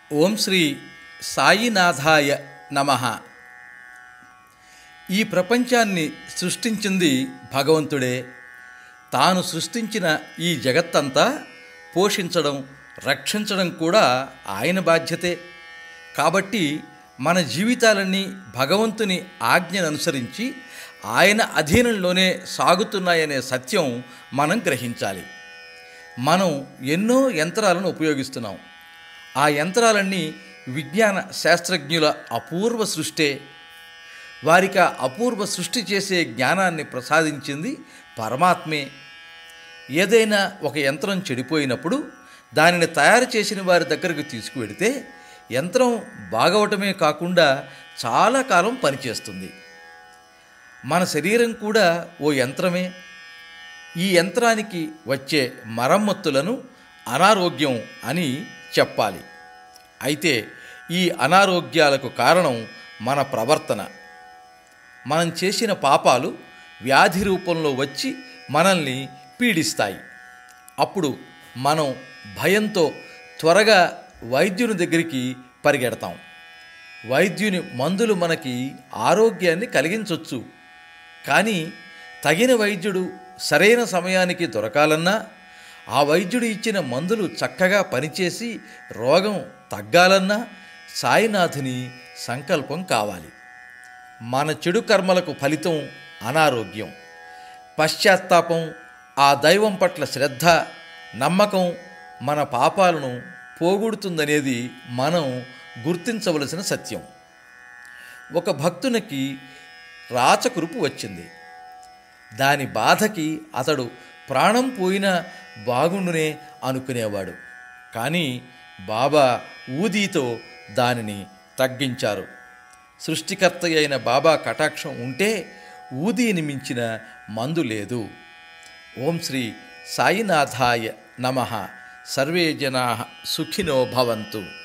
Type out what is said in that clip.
ఓం శ్రీ సాయినాథాయ నమ ఈ ప్రపంచాన్ని సృష్టించింది భగవంతుడే తాను సృష్టించిన ఈ జగత్తంతా పోషించడం రక్షించడం కూడా ఆయన బాధ్యతే కాబట్టి మన జీవితాలన్నీ భగవంతుని ఆజ్ఞను అనుసరించి ఆయన అధీనంలోనే సాగుతున్నాయనే సత్యం మనం గ్రహించాలి మనం ఎన్నో యంత్రాలను ఉపయోగిస్తున్నాం ఆ యంత్రాలన్నీ విజ్ఞాన శాస్త్రజ్ఞుల అపూర్వ సృష్టే వారికి ఆ అపూర్వ సృష్టి చేసే జ్ఞానాన్ని ప్రసాదించింది పరమాత్మే ఏదైనా ఒక యంత్రం చెడిపోయినప్పుడు దానిని తయారు చేసిన వారి దగ్గరకు తీసుకువెడితే యంత్రం బాగవటమే కాకుండా చాలా కాలం పనిచేస్తుంది మన శరీరం కూడా ఓ యంత్రమే ఈ యంత్రానికి వచ్చే మరమ్మతులను అనారోగ్యం అని చెప్పాలి అయితే ఈ అనారోగ్యాలకు కారణం మన ప్రవర్తన మనం చేసిన పాపాలు వ్యాధి రూపంలో వచ్చి మనల్ని పీడిస్తాయి అప్పుడు మనం భయంతో త్వరగా వైద్యుని దగ్గరికి పరిగెడతాం వైద్యుని మందులు మనకి ఆరోగ్యాన్ని కలిగించవచ్చు కానీ తగిన వైద్యుడు సరైన సమయానికి దొరకాలన్నా ఆ వైద్యుడు ఇచ్చిన మందులు చక్కగా పనిచేసి రోగం తగ్గాలన్నా సాయినాథుని సంకల్పం కావాలి మన చెడు కర్మలకు ఫలితం అనారోగ్యం పశ్చాత్తాపం ఆ దైవం పట్ల శ్రద్ధ నమ్మకం మన పాపాలను పోగొడుతుందనేది మనం గుర్తించవలసిన సత్యం ఒక భక్తునికి రాచకురుపు వచ్చింది దాని బాధకి అతడు ప్రాణం పోయినా బాగుండునే అనుకునేవాడు కానీ బాబా ఊదీతో దానిని తగ్గించారు సృష్టికర్త అయిన బాబా కటాక్షం ఉంటే ఊదీని మించిన మందు లేదు ఓం శ్రీ సాయినాథాయ నమ సర్వే జనా సుఖినో భవంతు